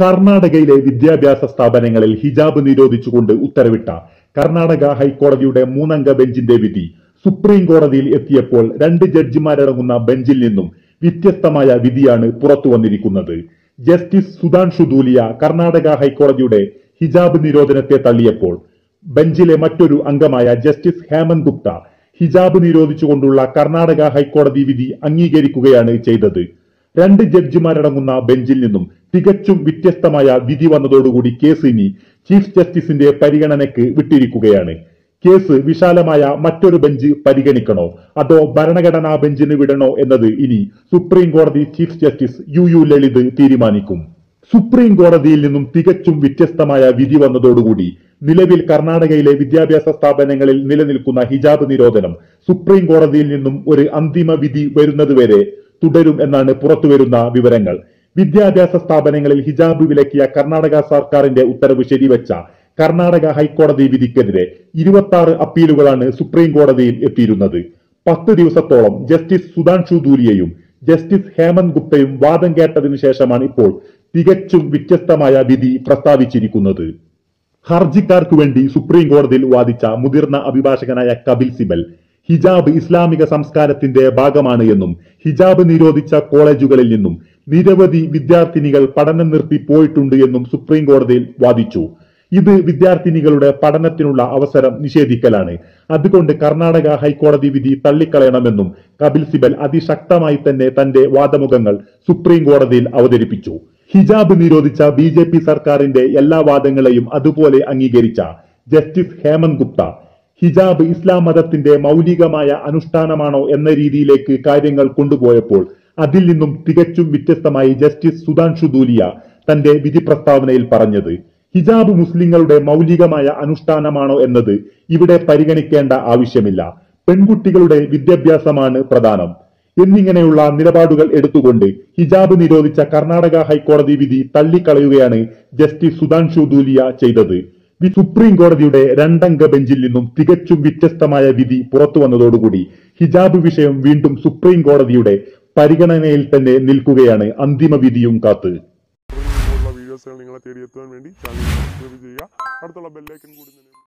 കർണാടകയിലെ വിദ്യാഭ്യാസ സ്ഥാപനങ്ങളിൽ ഹിജാബ് നിരോധിച്ചുകൊണ്ട് ഉത്തരവിട്ട കർണാടക ഹൈക്കോടതിയുടെ മൂന്നംഗ ബെഞ്ചിന്റെ വിധി സുപ്രീം കോടതിയിൽ എത്തിയപ്പോൾ രണ്ട് ജഡ്ജിമാരടങ്ങുന്ന ബെഞ്ചിൽ നിന്നും വ്യത്യസ്തമായ വിധിയാണ് പുറത്തു വന്നിരിക്കുന്നത് ജസ്റ്റിസ് സുധാൻഷു ധൂലിയ കർണാടക ഹൈക്കോടതിയുടെ ഹിജാബ് നിരോധനത്തെ തള്ളിയപ്പോൾ ബെഞ്ചിലെ മറ്റൊരു അംഗമായ ജസ്റ്റിസ് ഹേമന്ത് ഗുപ്ത ഹിജാബ് നിരോധിച്ചുകൊണ്ടുള്ള കർണാടക ഹൈക്കോടതി വിധി അംഗീകരിക്കുകയാണ് ചെയ്തത് രണ്ട് ജഡ്ജിമാരടങ്ങുന്ന ബെഞ്ചിൽ നിന്നും തികച്ചും വ്യത്യസ്തമായ വിധി വന്നതോടുകൂടി കേസ് ഇനി ചീഫ് ജസ്റ്റിസിന്റെ പരിഗണനയ്ക്ക് വിട്ടിരിക്കുകയാണ് കേസ് വിശാലമായ മറ്റൊരു ബെഞ്ച് പരിഗണിക്കണോ അതോ ഭരണഘടനാ ബെഞ്ചിന് വിടണോ എന്നത് ഇനി സുപ്രീം കോടതി chief justice U U Lalit തീരുമാനിക്കും സുപ്രീം കോടതിയിൽ നിന്നും തികച്ചും വ്യത്യസ്തമായ വിധി വന്നതോടുകൂടി നിലവിൽ കർണാടകയിലെ വിദ്യാഭ്യാസ സ്ഥാപനങ്ങളിൽ നിലനിൽക്കുന്ന ഹിജാബ് നിരോധനം സുപ്രീം കോടതിയിൽ നിന്നും ഒരു അന്തിമ വിധി വരുന്നതുവരെ തുടരും എന്നാണ് പുറത്തുവരുന്ന വിവരങ്ങൾ വിദ്യാഭ്യാസ സ്ഥാപനങ്ങളിൽ ഹിജാബ് വിലക്കിയ കർണാടക സർക്കാരിന്റെ ഉത്തരവ് ശരിവെച്ച കർണാടക ഹൈക്കോടതി വിധിക്കെതിരെ ഇരുപത്തി ആറ് അപ്പീലുകളാണ് സുപ്രീം കോടതിയിൽ എത്തിയിരുന്നത് പത്ത് ദിവസത്തോളം ജസ്റ്റിസ് സുധാൻഷു ധൂലിയയും ജസ്റ്റിസ് ഹേമന്ത് ഗുപ്തയും വാദം കേട്ടതിനു ശേഷമാണ് ഇപ്പോൾ തികച്ചും വ്യത്യസ്തമായ വിധി പ്രസ്താവിച്ചിരിക്കുന്നത് ഹർജിക്കാർക്ക് വേണ്ടി സുപ്രീം കോടതിയിൽ വാദിച്ച മുതിർന്ന അഭിഭാഷകനായ കപിൽ സിബൽ ഹിജാബ് ഇസ്ലാമിക സംസ്കാരത്തിന്റെ ഭാഗമാണ് എന്നും ഹിജാബ് നിരോധിച്ച കോളേജുകളിൽ നിന്നും നിരവധി വിദ്യാർത്ഥിനികൾ പഠനം നിർത്തി പോയിട്ടുണ്ട് എന്നും സുപ്രീം കോടതിയിൽ വാദിച്ചു ഇത് വിദ്യാർത്ഥിനികളുടെ പഠനത്തിനുള്ള അവസരം നിഷേധിക്കലാണ് അതുകൊണ്ട് കർണാടക ഹൈക്കോടതി വിധി തള്ളിക്കളയണമെന്നും കപിൽ സിബൽ അതിശക്തമായി തന്നെ തന്റെ വാദമുഖങ്ങൾ സുപ്രീം കോടതിയിൽ അവതരിപ്പിച്ചു ഹിജാബ് നിരോധിച്ച ബി ജെ പി സർക്കാരിന്റെ എല്ലാ വാദങ്ങളെയും അതുപോലെ അംഗീകരിച്ച ജസ്റ്റിസ് ഹേമന്ത് ഗുപ്ത ഹിജാബ് ഇസ്ലാം മതത്തിന്റെ മൗലികമായ അനുഷ്ഠാനമാണോ എന്ന രീതിയിലേക്ക് കാര്യങ്ങൾ കൊണ്ടുപോയപ്പോൾ അതിൽ നിന്നും തികച്ചും വ്യത്യസ്തമായി ജസ്റ്റിസ് സുധാൻഷു ധൂലിയ തന്റെ വിധി പ്രസ്താവനയിൽ പറഞ്ഞത് ഹിജാബ് മുസ്ലിങ്ങളുടെ മൗലികമായ അനുഷ്ഠാനമാണോ എന്നത് ഇവിടെ പരിഗണിക്കേണ്ട ആവശ്യമില്ല പെൺകുട്ടികളുടെ വിദ്യാഭ്യാസമാണ് പ്രധാനം എന്നിങ്ങനെയുള്ള നിലപാടുകൾ എടുത്തുകൊണ്ട് ഹിജാബ് നിരോധിച്ച കർണാടക ഹൈക്കോടതി വിധി തള്ളിക്കളയുകയാണ് ജസ്റ്റിസ് സുധാൻഷു ധൂലിയ ചെയ്തത് വി- സുപ്രീം കോടതിയുടെ രണ്ടംഗ ബെഞ്ചിൽ നിന്നും തികച്ചും വ്യത്യസ്തമായ വിധി പുറത്തു വന്നതോടുകൂടി ഹിജാബ് വിഷയം വീണ്ടും സുപ്രീം കോടതിയുടെ പരിഗണനയിൽ തന്നെ നിൽക്കുകയാണ് അന്തിമ വിധിയും കാത്ത് തുടർന്നുള്ള വീഡിയോസുകൾ നിങ്ങളെ തേടിയെത്താൻ വേണ്ടി ചാനൽ സബ്സ്ക്രൈബ് ചെയ്യുക അടുത്തുള്ള ബെല്ലൈക്കൻ കൂടി തന്നെ